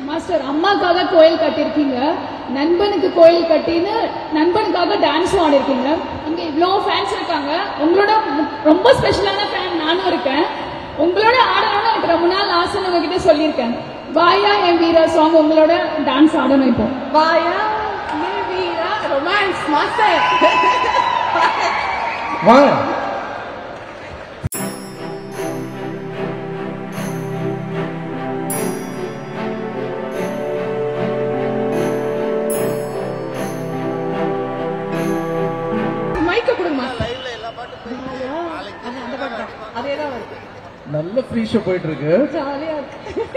Master அம்மாக்காக கோயில் கட்டியிருக்கீங்க நண்பனுக்கு கோயில் கட்டின்னு நண்பனுக்காக டான்ஸும் ஆடிருக்கீங்க இங்க இவ்வளோ ஃபேன்ஸ் இருக்காங்க உங்களோட மு- ரொம்ப ஸ்பெஷலான ஃபேன் நானும் இருக்கேன் உங்களோட ஆடணும்னு எனக்கு ரொம்ப நாள் ஆசைன்னு உங்ககிட்ட சொல்லியிருக்கேன் வாயா என் வீரா சாங் உங்களோட டான்ஸ் ஆடணும் இப்போ வாயா ஏ வீரா ரொமான்ஸ் மாஸ்டர் வாங்க மைக்க கொடுங்க மாஸ்டர் அது அந்த பாட்டு தான் அதே தான் வருது நல்ல ஃப்ரீ ஷோ போயிட்டு இருக்கு ஜாலியா இருக்கு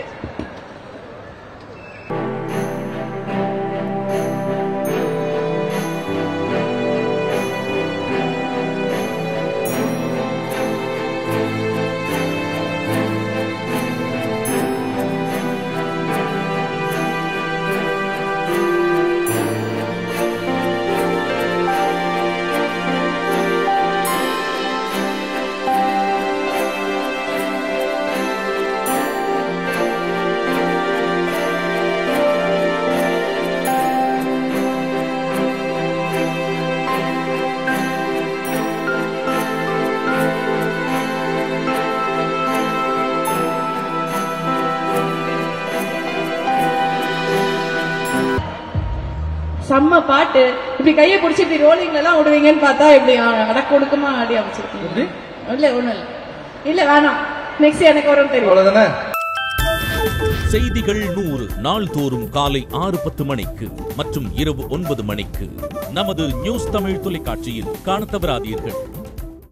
செம்ம பாட்டு இப்படி கையை பிடிச்சி இப்படி ரோலிங்ல எல்லாம் விடுவீங்கன்னு பார்த்தா இப்படி அடக்க ஒடுக்கமா ஆடி அமைச்சிருக்கீங்க எப்படி? இல்ல ஒண்ணும் இல்ல இல்ல வேணாம் நெக்ஸ்ட் எனக்கு வரும் தெரியும் அவ்வளவுதானே செய்திகள் நூறு நாள்தோறும் காலை ஆறு பத்து மணிக்கு மற்றும் இரவு ஒன்பது மணிக்கு நமது நியூஸ் தமிழ் தொலைக்காட்சியில் காணத் தவறாதீர்கள்